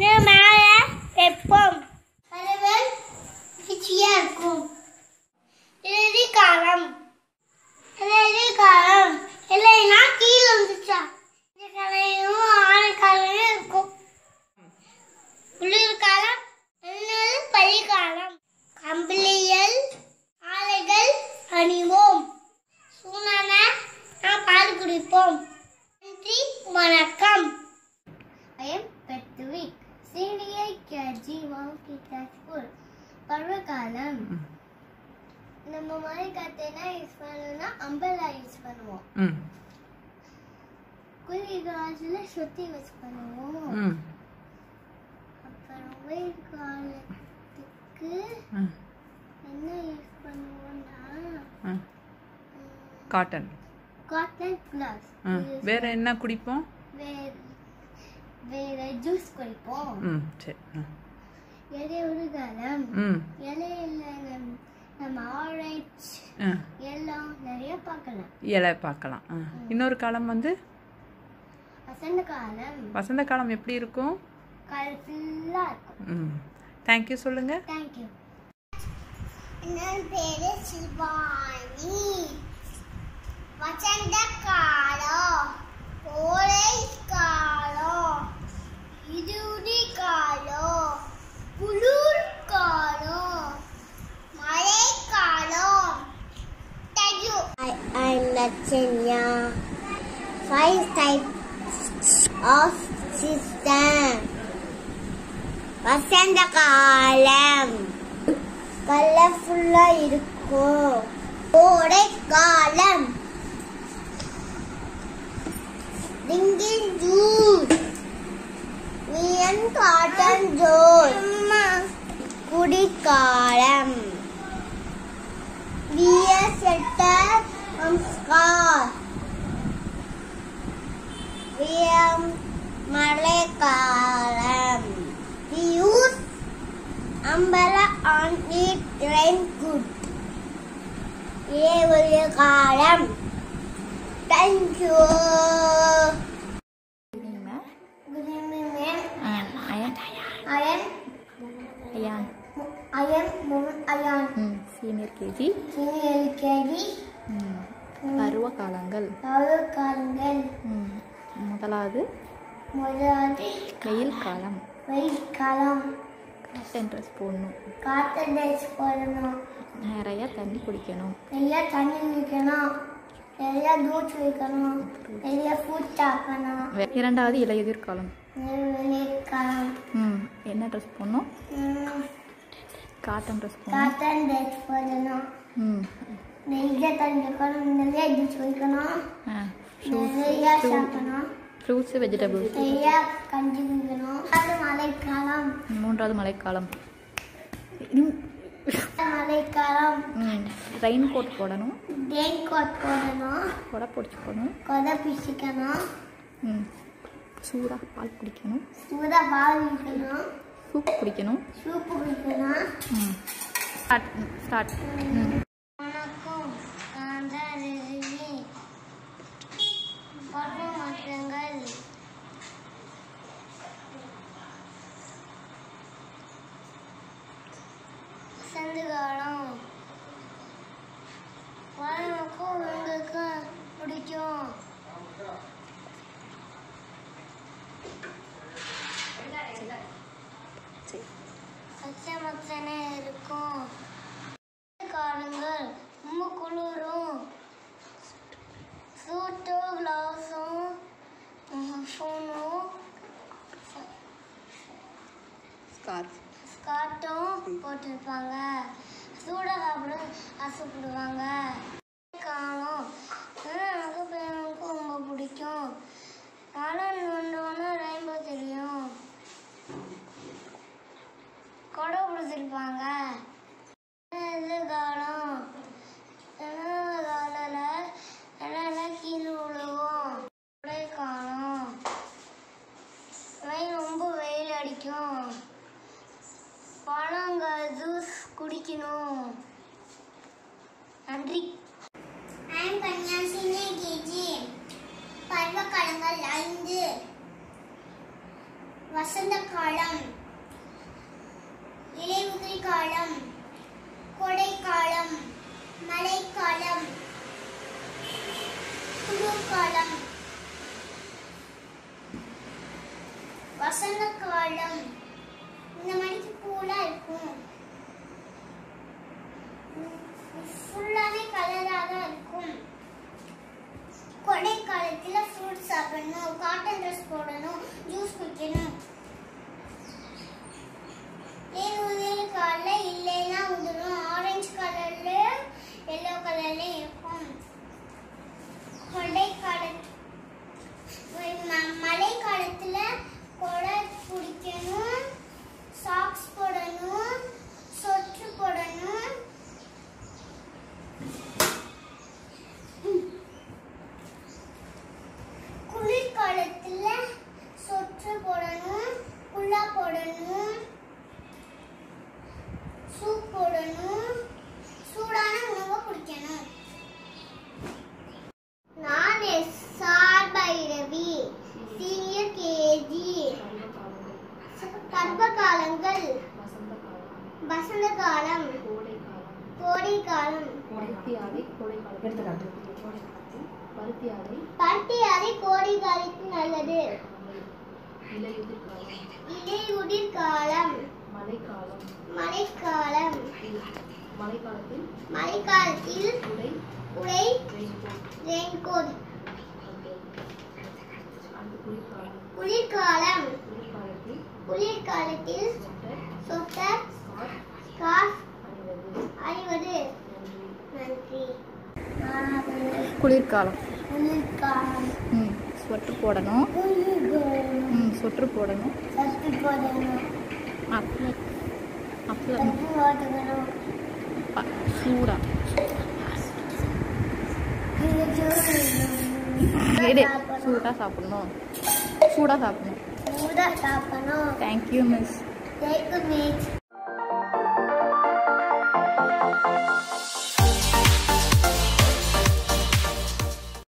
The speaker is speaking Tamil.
மேலே வைப்போம் பறவல் ருச்சியாக இருக்கும் இறுதி காலம் இறுதி காலம் இல்லைன்னா கீழே வந்துச்சா இந்த காலையும் ஆன காலையும் இருக்கும் குளிர்காலம் இன்னொரு பனிக்காலம் கம்பளியல் ஆலைகள் அணிவோம் சூனான நாம் பால் குடிப்போம் நன்றி வணக்கம் I am Petvik. Senior KG Wangkita School. பருவகாலம் நம்ம மாதிரி கத்தைனா யூஸ் பண்ணணும்னா அம்பலா யூஸ் பண்ணுவோம் ம் குளிர் காலத்துல சுத்தி யூஸ் பண்ணுவோம் ம் அப்புறம் வெயில் காலத்துக்கு ம் என்ன யூஸ் பண்ணுவோம்னா ம் காட்டன் காட்டன் கிளாஸ் ம் வேற என்ன குடிப்போம் வேற வேற ஜூஸ் குடிப்போம் ம் சரி ம் இலையுறு காலம் ம் இலையில நம்ம- நம்ம ஆரஞ்சு ம் எல்லாம் நிறைய பார்க்கலாம் இலை பார்க்கலாம் ஆ. இன்னொரு காலம் வந்து வசந்த காலம் வசந்த காலம் எப்படி இருக்கும் கலர்ஃபுல்லாக இருக்கும் ம் தேங்க்யூ சொல்லுங்க தேங்க்யூ என் பேரு சிவானி வசந்த காலம் கோடை காலம் இருடி காலம் குளிர் காலம் மழை காலம் thank you I'm Lachanya. Five types of system. வசந்த காலம் கலர்ஃபுல்லா இருக்கும் கோடை காலம் ரிங்கின் ஜூஸ் நீயன் காட்டன் ஜோஸ் குடிக்காலம் வியர் செட்டர் நமஸ்கார் வியம் மழைக்காலம் use umbrella on it rain good ஏ ஒரு காலம் thank you good evening ma'am Ayan Ayan Ayaan Ayan முன் அயான் ம் சீனியர் கேஜி சீனியர் எல்கேஜி ம் பருவ காலங்கள் காலங்கள் ம் முதலாவது முதலாவது வெயில் காலம் வெயில் காலம் காட்டன் ட்ரெஸ் போடணும் காற்று டேஸ் போடணும் நிறைய தண்ணி குடிக்கணும் நிறைய தண்ணி வைக்கணும் நிறைய தூச்சு வைக்கணும் நிறைய ஃபுட் சாப்பிடணும் வெ- இரண்டாவது இலையுதிர் காலம் காலம் ம் என்ன ட்ரெஸ் போடணும் காட்டன் ட்ரெஸ் போடணும் காட்டன் டேஸ் போடணும் ம் நிறைய தண்ணி வைக்கணும் நிறைய ஜூஸ் வைக்கணும் ஆ நிறைய சாப்பிடணும் ஃப்ரூட்ஸு வெஜிடபிள்ஸ் நிறைய கஞ்சி குடிக்கணும் அது மழைக்காலம் மூன்றாவது மழைக்காலம் இன்னும் மழைக்காலம் ம் ரெயின் கோட் போடணும் ரெயின் கோட் போடணும் கொடை பிடிச்சி போடணும் கொதை பிசிக்கணும் ம் சூடாக பால் குடிக்கணும் சூடா பால் குடிக்கணும் சூப் குடிக்கணும் சூப்பு குடிக்கணும் ம் ஸ்டார்ட் ஸ்டார்ட் ம் வணக்கம் நான் தான் ரஜினி பருவ மாற்றங்கள் வசந்த காலம் பழமுக்கும் உங்களுக்கு பிடிக்கும் பச்சை மச்சனே இருக்கும் காலங்கள் ரொம்ப குளிரும் சூட்டும் கிளாஸும் ஃபோனும் ஸ்கார்ஃப் ஸ்கார்ட்டும் போட்டிருப்பாங்க சூடாக சாப்பிட ஆசைப்படுவாங்க காணும் எனக்கு பையனுக்கு ரொம்ப பிடிக்கும் மழை நோண்டோன்னா ரெயின்போ தெரியும் கொடை பிடிச்சிருப்பாங்க இது காலம் காலில் எல்லாம் கீழே விழுவோம் கொடை காலம் வெயில் ரொம்ப வெயில் அடிக்கும் பழங்க ஜூஸ் குடிக்கணும் நன்றி நான் கன்னியாசினி கேஜி பருவகாலங்கள் ஐந்து வசந்த காலம் இலையுதிரி காலம் கோடைக்காலம் மழைக்காலம் குளிர்காலம் வசந்த காலம் இந்த மணிக்கு பூலாம் இருக்கும் ஃபுல்லாவே கலராக தான் இருக்கும் கோடை காலத்துல ஃப்ரூட் சாப்பிடணும் காட்டன் ட்ரெஸ் போடணும் ஜூஸ் குடிக்கணும் ஏன் உதிரி கலர்ல இல்லைன்னா உதிரும் ஆரஞ்சு கலர்ல எல்லோ கலர்ல இருக்கும் கோடை கால ம- மழை காலத்துல கொடை பிடிக்கணும் சாக்ஸ் போடணும் சொற்று போடணும் குளிர்காலத்துல சொற்று போடணும் குல்லா போடணும் சூப் போடணும் சூடான உணவை குடிக்கணும் நான் எஸ்ஆர் பைரவி சீனியர் கேஜி பருவ காலங்கள் வசந்த காலம் கோடை காலம் பருத்தி ஆடை கோடை காலம் பருத்தி ஆடை பருத்தி அறை கோடை காலத்துக்கு நல்லது இலையுதிர் காலம் இலையுதிர் காலம் மழைக்காலம் மழைக்காலம் மழைக்காலத்தில் மழைக்காலத்தில் உடை உடை ரெயின்கோட் ரெயின்கோட் அடுத்து குளிர்காலம் குளிர்காலம் குளிர்காலத்தில் குளிர்காலத்தில் ஸ்வெட்டர் சொட்டர் ஸ்கார்ஃப் ஸ்கார்ஃப் அணிவது அணிவது நன்றி நன்றி குளிர்காலம் குளிர்காலம் ம் ஸ்வெட்டர் போடணும் குளிர்காலம் ம் ஸ்வெட்டர் போடணும் சத்து போடணும் அப்புறம் அப்புறம் சத்து போட்டுக்கணும் ப- சூடா எடு சூடாக சாப்பிடணும் சூடாக சாப்பிடணும் சூடா சாப்பிடணும் தேங்க்யூ மிஸ் தேக்கு மீட்